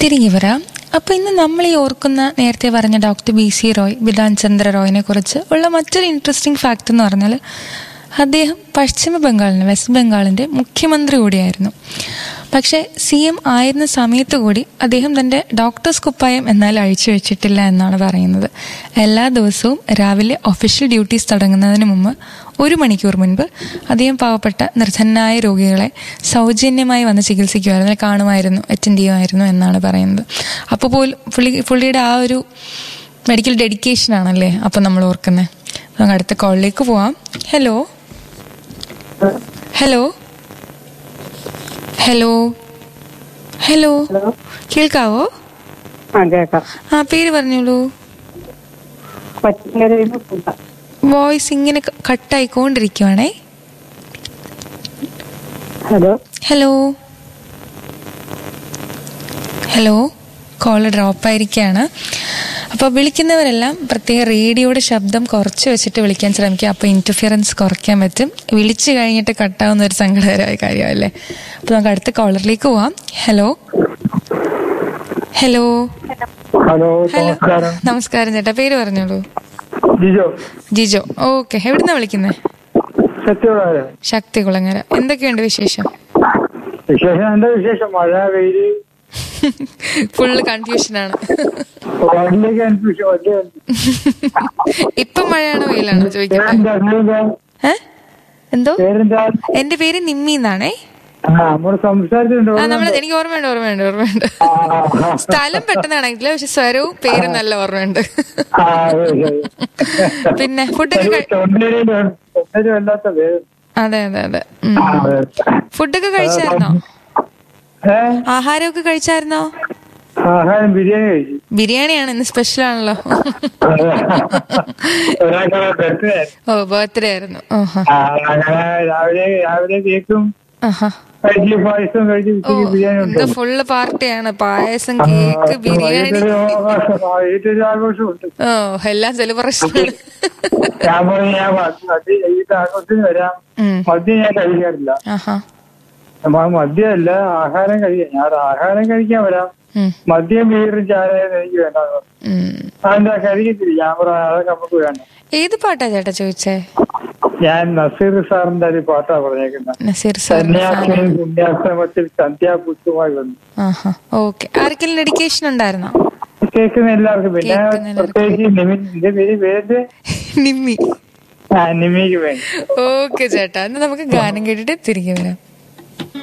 തിരികെ വരാം അപ്പോൾ ഇന്ന് നമ്മൾ ഈ ഓർക്കുന്ന നേരത്തെ പറഞ്ഞ doctor B C Roy Bidhan Chandra റോയിനെ കുറിച്ച് ഉള്ള മറ്റൊരു ഇൻട്രസ്റ്റിംഗ് ഫാക്റ്റ് എന്ന് പറഞ്ഞാൽ അദ്ദേഹം പശ്ചിമ ബംഗാളിന് വെസ്റ്റ് ബംഗാളിൻ്റെ മുഖ്യമന്ത്രി കൂടിയായിരുന്നു പക്ഷേ സി എം ആയിരുന്ന സമയത്ത് കൂടി അദ്ദേഹം തൻ്റെ ഡോക്ടേഴ്സ് കുപ്പായം എന്നാൽ അഴിച്ചു വെച്ചിട്ടില്ല എന്നാണ് പറയുന്നത് എല്ലാ ദിവസവും രാവിലെ ഒഫീഷ്യൽ ഡ്യൂട്ടീസ് തുടങ്ങുന്നതിന് മുമ്പ് ഒരു മണിക്കൂർ മുൻപ് അദ്ദേഹം പാവപ്പെട്ട നിർധനായ രോഗികളെ സൗജന്യമായി വന്ന് ചികിത്സിക്കുമായിരുന്നു കാണുമായിരുന്നു അറ്റൻഡ് ചെയ്യുമായിരുന്നു എന്നാണ് പറയുന്നത് അപ്പോൾ പോലും പുള്ളി പുള്ളിയുടെ ആ ഒരു മെഡിക്കൽ ഡെഡിക്കേഷൻ ആണല്ലേ അപ്പം നമ്മൾ ഓർക്കുന്നത് നമുക്ക് അടുത്ത കോളിലേക്ക് പോവാം hello hello hello hello hello കേൾക്കാവോ ആ കേക്കാം ആ പേര് പറഞ്ഞോളൂ പച്ചക്കറിയിൽ സുധ വോയിസ് ഇങ്ങനെ ക- കട്ടായിക്കൊണ്ടിരിക്കുവാണേ hello hello hello call drop ആയിരിക്കുകയാണ് അപ്പോൾ വിളിക്കുന്നവരെല്ലാം പ്രത്യേക റേഡിയോയുടെ ശബ്ദം കുറച്ച് വെച്ചിട്ട് വിളിക്കാൻ ശ്രമിക്കുക അപ്പോൾ ഇൻറ്റർഫിയറൻസ് കുറയ്ക്കാൻ പറ്റും വിളിച്ചു കഴിഞ്ഞിട്ട് കട്ടാവുന്ന ഒരു സങ്കടകരമായ കാര്യമല്ലേ അപ്പോൾ നമുക്ക് അടുത്ത കോളറിലേക്ക് പോവാം ഹലോ ഹലോ ഹലോ ഹലോ നമസ്കാരം നമസ്കാരം ചേട്ടാ പേര് പറഞ്ഞോളൂ ജിജോ ജിജോ ഓക്കെ എവിടുന്നാ വിളിക്കുന്നത് സത്യവാണ് ശക്തി കുളങ്ങര എന്തൊക്കെയുണ്ട് വിശേഷം വിശേഷം എന്താ വിശേഷം മഴ വെയില് ഫുള്ള് കൺഫ്യൂഷനാണ് വലിയ കൺഫ്യൂഷൻ വലിയ ഇപ്പം മഴയാണോ വെയിലാണോ ചോദിക്കട്ടെ പേരെന്താ പേരെന്താ? ഏ? എന്തോ പേരെന്താ എന്റെ പേര് നിമ്മി എന്നാണേ ആ നമ്മള് സംസാരിച്ചിട്ടുണ്ടോ ആ നമ്മള് എനിക്ക് ഓർമ്മയുണ്ട് ഓർമ്മയുണ്ട് ഓർമ്മയുണ്ട് ആ, ആ, ആ. സ്ഥലം പെട്ടെന്നാണെങ്കില് പക്ഷെ സ്വരവും പേരും നല്ല ഓർമ്മയുണ്ട് ആ, അതെ, അതെ. പിന്നെ ഫുഡൊക്കെ കഴി- തൊണ്ടയില് തൊണ്ടയില് വല്ലാത്ത പേര് അതെ അതെ അതെ ഉം. ആ, അതെ. ഫുഡൊക്കെ കഴിച്ചായിരുന്നോ ഏ ആഹാരമൊക്കെ കഴിച്ചായിരുന്നോ ആഹാരം ബിരിയാണി കഴിച്ചു ബിരിയാണിയാണ് ഇന്ന് സ്പെഷ്യൽ ആണല്ലോ ഒരാൾക്കുള്ള ബർത്ത്ഡേ ഓ ബർത്ത്ഡേ ആയിരുന്നു ഓഹോ ആ അങ്ങനെ രാവിലെ രാവിലെ കേക്കും ആഹാ കഴിച്ച് പായസം കഴിച്ച് ഓ ഉച്ചയ്ക്ക് ബിരിയാണി ഉണ്ട് ഇന്ന് ഫുള്ള് പാർട്ടിയാണ് പായസം കേക്ക് ബിരിയാണി വൈകിട്ടൊരു ആഘോഷമുണ്ട് ഓ എല്ലാം സെലിബ്രേഷൻ ഞാൻ പറഞ്ഞു ഞാൻ മദ്യം വൈകിട്ട് ആഘോഷത്തിന് വരാം മദ്യം ഞാൻ കഴിക്കാറില്ല ആഹാ മ- മദ്യമല്ല ആഹാരം കഴിക്കാം ഞാൻ ആഹാരം കഴിക്കാൻ വരാം ഉം, മദ്യം ബീറും ചാരായും എനിക്ക് വേണ്ട ഉം. അതെന്താ കഴിക്കത്തില്ല ഞാൻ പറഞ്ഞു അതൊക്കെ നമുക്ക് വേണ്ട ഏത് പാട്ടാ ചേട്ടാ ചോദിച്ചേ ഞാൻ നസീർ സാറിന്റെ ഒരു പാട്ടാ പറഞ്ഞേക്കുന്നത് നസീർ സാർ സന്യാസിനി പുണ്യാശ്രമത്തിൽ സന്ധ്യാപുഷ്പമായി വന്നു ആഹാ ഓക്കെ ആർക്കെങ്കിലും ഡെഡിക്കേഷൻ ഉണ്ടായിരുന്നോ കേൾക്കുന്ന എല്ലാവർക്കും പിന്നെ കേൾക്കുന്ന എല്ലാവർക്കും. പ്രത്യേകിച്ച് നിമി എന്റെ പേര് പേര് നിമ്മി ആ നിമിക്ക് വേണ്ടി ഓക്കെ ചേട്ടാ എന്നാ നമുക്ക് ഗാനം കേട്ടിട്ട് തിരികെ വരാം